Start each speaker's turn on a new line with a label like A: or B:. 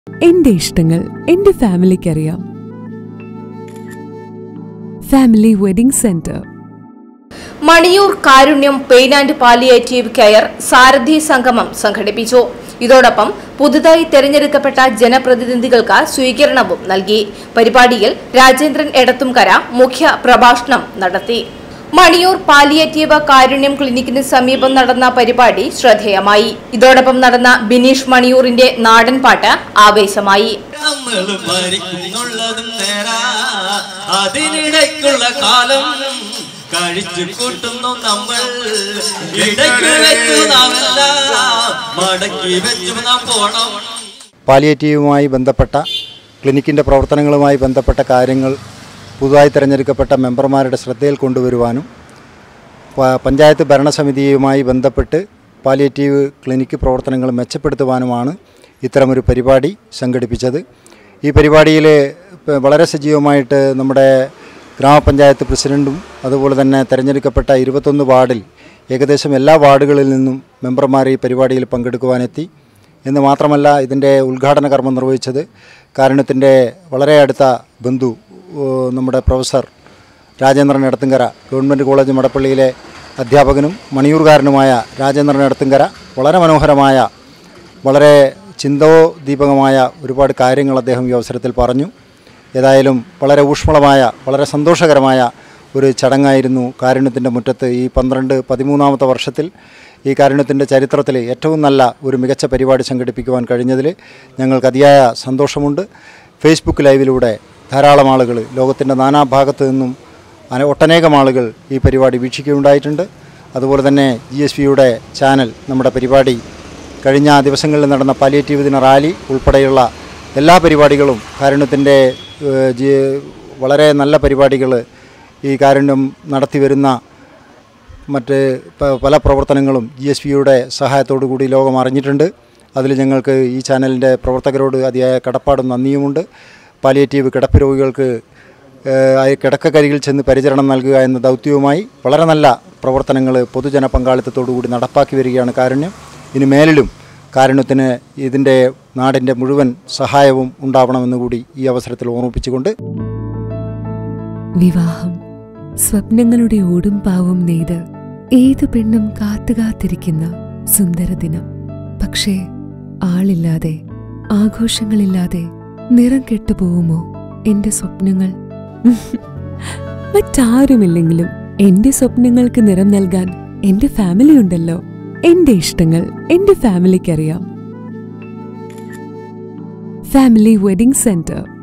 A: എന്റെ ഇഷ്ടങ്ങൾ എന്റെ ഫാമിലിക്കറിയാം Family Wedding Centre
B: Maniyur Karunyam pain and palliative care സാരഥി സംഗമം സംഘടിപ്പിച്ചു ഇതോടൊപ്പം പുതുതായി തെരഞ്ഞെടുക്കപ്പെട്ട ജനപ്രതിനിധികൾക്ക് സ്വീകരണവും നൽകി പരിപാടിയിൽ രാജേന്ദ്രൻ എടത്തുംകര മുഖ്യ പ്രഭാഷണം നടത്തി മണിയൂർ പാലിയേറ്റീവ് കാരുണ്യം ക്ലിനിക്കിന് സമീപം നടന്ന പരിപാടി ശ്രദ്ധേയമായി ഇതോടൊപ്പം നടന്ന ബിനീഷ് മണിയൂറിന്റെ നാടൻ പാട്ട് ആവേശമായി
C: നമ്മൾ മരിക്കുന്നുള്ളതും നേരാ അതിനിടയ്ക്കുള്ള കാലം കഴിച്ചു കൂട്ടുന്നു നമ്മൾ ഇടയ്ക്ക് വെച്ചു നാം എല്ലാം മടക്കി വെച്ചു നാം പോണം
D: പാലിയേറ്റീവുമായി ബന്ധപ്പെട്ട ക്ലിനിക്കിൻ്റെ പ്രവർത്തനങ്ങളുമായി ബന്ധപ്പെട്ട കാര്യങ്ങൾ പുതുതായി തിരഞ്ഞെടുക്കപ്പെട്ട മെമ്പർമാരുടെ ശ്രദ്ധയിൽ കൊണ്ടുവരുവാനും പ- പഞ്ചായത്ത് ഭരണസമിതിയുമായി ബന്ധപ്പെട്ട് പാലിയേറ്റീവ് ക്ലിനിക്ക് പ്രവർത്തനങ്ങൾ മെച്ചപ്പെടുത്തുവാനുമാണ് ഇത്തരമൊരു പരിപാടി സംഘടിപ്പിച്ചത് ഈ പരിപാടിയിൽ പ- വളരെ സജീവമായിട്ട് നമ്മുടെ ഗ്രാമപഞ്ചായത്ത് പ്രസിഡൻറ്റും അതുപോലെ തന്നെ തിരഞ്ഞെടുക്കപ്പെട്ട ഇരുപത്തൊന്ന് വാർഡിൽ ഏകദേശം എല്ലാ വാർഡുകളിൽ നിന്നും മെമ്പർമാർ ഈ പരിപാടിയിൽ പങ്കെടുക്കുവാനെത്തി എന്ന് മാത്രമല്ല ഇതിൻ്റെ ഉദ്ഘാടന കർമ്മം നിർവഹിച്ചത് കാരുണ്യത്തിൻ്റെ വളരെ അടുത്ത ബന്ധു ഓ, നമ്മുടെ professor Rajendran Edathunkara government college മടപ്പള്ളിയിലെ അധ്യാപകനും മണിയൂർകാരനുമായ രാജേന്ദ്രൻ എടത്തുങ്കര വളരെ മനോഹരമായ വളരെ ചിന്തോദീപകമായ ഒരുപാട് കാര്യങ്ങൾ അദ്ദേഹം ഈ അവസരത്തിൽ പറഞ്ഞു ഏതായാലും വളരെ ഊഷ്മളമായ വളരെ സന്തോഷകരമായ ഒരു ചടങ്ങായിരുന്നു കാരുണ്യത്തിൻ്റെ മുറ്റത്ത് ഈ പന്ത്രണ്ട് പതിമൂന്നാമത്തെ വർഷത്തിൽ ഈ കാരുണ്യത്തിൻ്റെ ചരിത്രത്തിൽ ഏറ്റവും നല്ല ഒരു മികച്ച പരിപാടി സംഘടിപ്പിക്കുവാൻ കഴിഞ്ഞതിൽ ഞങ്ങൾക്ക് അതിയായ സന്തോഷമുണ്ട് ഫേസ്ബുക്ക് ലൈവിലൂടെ ധാരാളം ആളുകൾ ലോകത്തിൻ്റെ നാനാഭാഗത്തു നിന്നും അന- ഒട്ടനേകം ആളുകൾ ഈ പരിപാടി വീക്ഷിക്കുകയുണ്ടായിട്ടുണ്ട് അതുപോലെ തന്നെ ജി എസ് പിയുടെ ചാനൽ നമ്മുടെ പരിപാടി കഴിഞ്ഞ ദിവസങ്ങളിൽ നടന്ന പാലിയേറ്റീവ് ദിന റാലി ഉൾപ്പെടെയുള്ള എല്ലാ പരിപാടികളും കാരുണ്യത്തിൻ്റെ ഏഹ്, ജി- വളരെ നല്ല പരിപാടികൾ ഈ കാരുണ്യം നടത്തി വരുന്ന മറ്റ് പ- പല പ്രവർത്തനങ്ങളും ജി എസ് പിയുടെ സഹായത്തോടു കൂടി ലോകം അറിഞ്ഞിട്ടുണ്ട് അതിൽ ഞങ്ങൾക്ക് ഈ ചാനലിൻ്റെ പ്രവർത്തകരോട് അതിയായ കടപ്പാടും നന്ദിയുമുണ്ട് പാലിയേറ്റീവ് കിടപ്പ് രോഗികൾക്ക് ഏഹ്, ആ കിടക്കക്കരികിൽ ചെന്ന് പരിചരണം നൽകുക എന്ന ദൗത്യവുമായി വളരെ നല്ല പ്രവർത്തനങ്ങൾ പൊതുജന പങ്കാളിത്തത്തോടു കൂടി നടപ്പാക്കി വരികയാണ് കാരുണ്യം ഇനി മേലിലും കാരുണ്യത്തിന് ഇതിൻ്റെ നാടിൻ്റെ മുഴുവൻ സഹായവും ഉണ്ടാവണമെന്ന് കൂടി ഈ അവസരത്തിൽ ഓർമ്മിപ്പിച്ചുകൊണ്ട്
A: വിവാഹം സ്വപ്നങ്ങളുടെ ഓടും പാവും നെയ്ത് ഏതു പെണ്ണും കാത്തുകാത്തിരിക്കുന്ന സുന്ദര ദിനം പക്ഷേ ആളില്ലാതെ ആഘോഷങ്ങളില്ലാതെ നിറം കെട്ടുപോകുമോ എന്റെ സ്വപ്നങ്ങൾ മറ്റാരുമില്ലെങ്കിലും എന്റെ സ്വപ്നങ്ങൾക്ക് നിറം നൽകാൻ എന്റെ ഫാമിലി ഉണ്ടല്ലോ എന്റെ ഇഷ്ടങ്ങൾ എന്റെ ഫാമിലിക്കറിയാം ഫാമിലി വെഡിംഗ് സെന്റർ